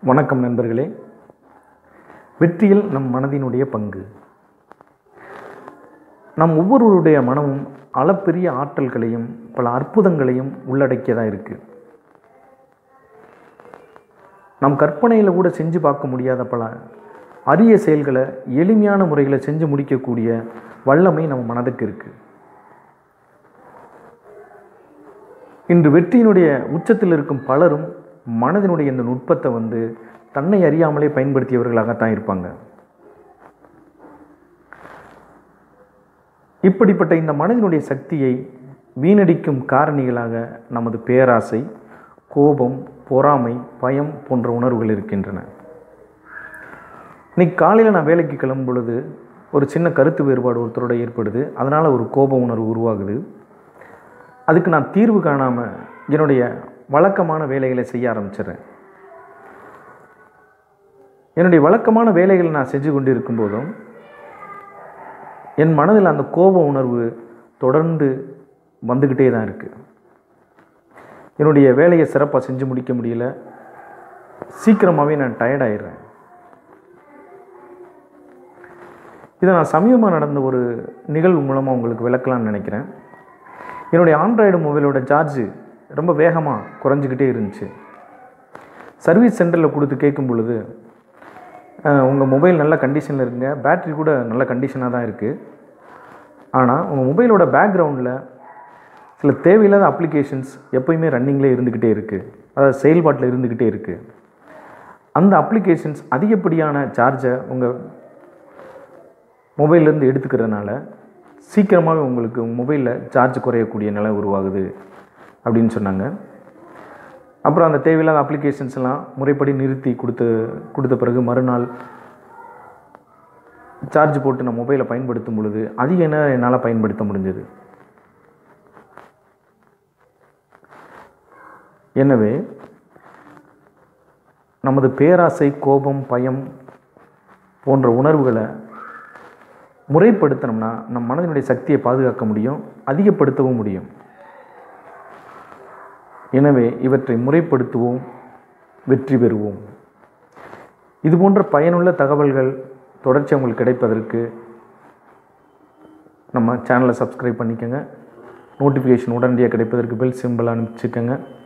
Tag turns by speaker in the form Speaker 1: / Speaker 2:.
Speaker 1: வணக்கம் நண்பர்களே வெற்றியில் நம் மனதினுடைய பங்கு நம் ஒவ்வொருவருடைய மனமும் அளப்பெரிய ஆற்றல்களையும் பல அற்புதங்களையும் உள்ளடக்கியதாக இருக்குது நம் கற்பனையில் கூட செஞ்சு பார்க்க முடியாத பல அரிய செயல்களை எளிமையான முறைகளை செஞ்சு முடிக்கக்கூடிய வல்லமை நம்ம மனதுக்கு இருக்குது இன்று வெற்றியினுடைய உச்சத்தில் இருக்கும் பலரும் மனதினுடைய இந்த நுட்பத்தை வந்து தன்னை அறியாமலே பயன்படுத்தியவர்களாகத்தான் இருப்பாங்க இப்படிப்பட்ட இந்த மனதினுடைய சக்தியை வீணடிக்கும் காரணிகளாக நமது பேராசை கோபம் பொறாமை பயம் போன்ற உணர்வுகள் இருக்கின்றன இன்னைக்கு காலையில் நான் வேலைக்கு கிளம்பும் பொழுது ஒரு சின்ன கருத்து வேறுபாடு ஒருத்தரோட ஏற்படுது அதனால் ஒரு கோப உணர்வு உருவாகுது அதுக்கு நான் தீர்வு காணாமல் என்னுடைய வழக்கமான வேலைகளை செய்ய ஆரம்பிச்சிடுறேன் என்னுடைய வழக்கமான வேலைகளை நான் செஞ்சு கொண்டு இருக்கும்போதும் என் மனதில் அந்த கோப உணர்வு தொடர்ந்து வந்துக்கிட்டே தான் இருக்குது என்னுடைய வேலையை சிறப்பாக செஞ்சு முடிக்க முடியல சீக்கிரமாகவே நான் டயர்டாயிடுறேன் இதை நான் சமீபமாக நடந்த ஒரு நிகழ்வு மூலமாக உங்களுக்கு விளக்கலாம்னு நினைக்கிறேன் என்னுடைய ஆண்ட்ராய்டு மொபைலோட சார்ஜு ரொம்ப வேகமாக குறைஞ்சிக்கிட்டே இருந்துச்சு சர்வீஸ் சென்டரில் கொடுத்து கேட்கும் பொழுது உங்கள் மொபைல் நல்ல கண்டிஷனில் இருக்குங்க பேட்ரி கூட நல்ல கண்டிஷனாக தான் இருக்குது ஆனால் உங்கள் மொபைலோட பேக்ரவுண்டில் சில தேவையில்லாத அப்ளிகேஷன்ஸ் எப்போயுமே ரன்னிங்கில் இருந்துக்கிட்டே இருக்குது அதாவது செயல்பாட்டில் இருந்துக்கிட்டே இருக்குது அந்த அப்ளிகேஷன்ஸ் அதிகப்படியான சார்ஜை உங்கள் மொபைல்லேருந்து எடுத்துக்கிறதுனால சீக்கிரமாகவே உங்களுக்கு உங்கள் மொபைலில் சார்ஜ் குறையக்கூடிய நிலை உருவாகுது அப்படின்னு சொன்னாங்க அப்புறம் அந்த தேவையில்லாத அப்ளிகேஷன்ஸ் எல்லாம் முறைப்படி நிறுத்தி கொடுத்து கொடுத்த பிறகு மறுநாள் சார்ஜ் போட்டு நான் மொபைலை பயன்படுத்தும் பொழுது அதிக நேரம் என்னால் பயன்படுத்த முடிஞ்சது எனவே நமது பேராசை கோபம் பயம் போன்ற உணர்வுகளை முறைப்படுத்தினோம்னா நம் மனதினுடைய சக்தியை பாதுகாக்க முடியும் அதிகப்படுத்தவும் முடியும் எனவே இவற்றை முறைப்படுத்துவோம் வெற்றி பெறுவோம் இது போன்ற பயனுள்ள தகவல்கள் தொடர்ச்சி உங்களுக்கு கிடைப்பதற்கு நம்ம சேனலை சப்ஸ்கிரைப் பண்ணிக்கோங்க நோட்டிஃபிகேஷன் உடனடியாக கிடைப்பதற்கு பெல் சிம்பிள் அனுப்பிச்சிக்கோங்க